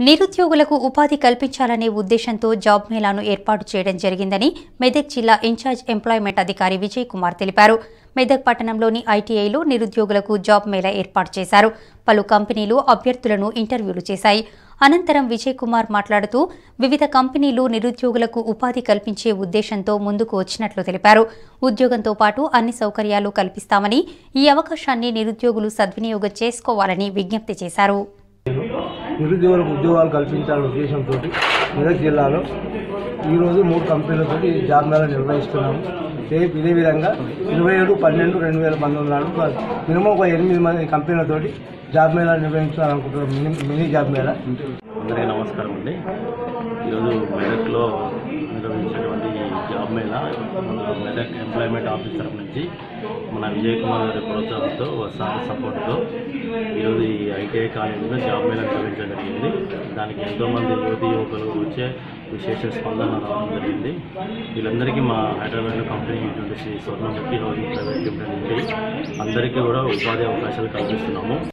నిరుద్యోగులకు ఉపాధి కల్పించాలనే ఉద్దేశంతో జాబ్ మేళాను ఏర్పాటు చేయడం జరిగిందని మెదక్ జిల్లా ఇన్ఛార్జ్ ఎంప్లాయ్మెంట్ అధికారి విజయ్ కుమార్ తెలిపారు మెదక్ పట్టణంలోని ఐటీఐలో నిరుద్యోగులకు జాబ్ మేళా ఏర్పాటు చేశారు పలు కంపెనీలు అభ్యర్థులను ఇంటర్వ్యూలు చేశాయి అనంతరం విజయ్ కుమార్ మాట్లాడుతూ వివిధ కంపెనీలు నిరుద్యోగులకు ఉపాధి కల్పించే ఉద్దేశంతో ముందుకు వచ్చినట్లు తెలిపారు ఉద్యోగంతో పాటు అన్ని సౌకర్యాలు కల్పిస్తామని ఈ అవకాశాన్ని నిరుద్యోగులు సద్వినియోగం చేసుకోవాలని విజ్ఞప్తి చేశారు నిరుద్యోగులకు ఉద్యోగాలు కల్పించాలనే ఉద్దేశంతో మెదక్ జిల్లాలో ఈరోజు మూడు కంపెనీలతో జాబ్ మేళా నిర్వహిస్తున్నాము రేపు ఇదే విధంగా ఇరవై ఏడు పన్నెండు రెండు వేల పంతొమ్మిది నాడు ఒక మినిమం ఒక ఎనిమిది మంది కంపెనీలతోటి జాబ్ మేళా నిర్వహించాలనుకుంటున్నాం మినీ మినీ జాబ్ మేళా అందరికీ నమస్కారం అండి ఈరోజు మెదక్లో నిర్వహించినటువంటి ఈ జాబ్ మేళా మన మెదక్ ఎంప్లాయ్మెంట్ ఆఫీస్ తరఫు నుంచి మన విజయ్ కుమార్ గారి ప్రోత్సాహంతో సార్ సపోర్ట్తో ఈరోజు ఈ ఐటీఐ కాలేజీలో జాబ్ మేళా నిర్వహించడం జరిగింది దానికి ఎంతోమంది యువతి యువకులు వచ్చే విశేష స్పందన రావడం జరిగింది వీళ్ళందరికీ మా హైదరాబాద్లో కంపెనీ అయినటువంటి Shri Swarnamurthy housing private limited నుండి అందరికీ కూడా ఉపాధి అవకాశాలు కల్పిస్తున్నాము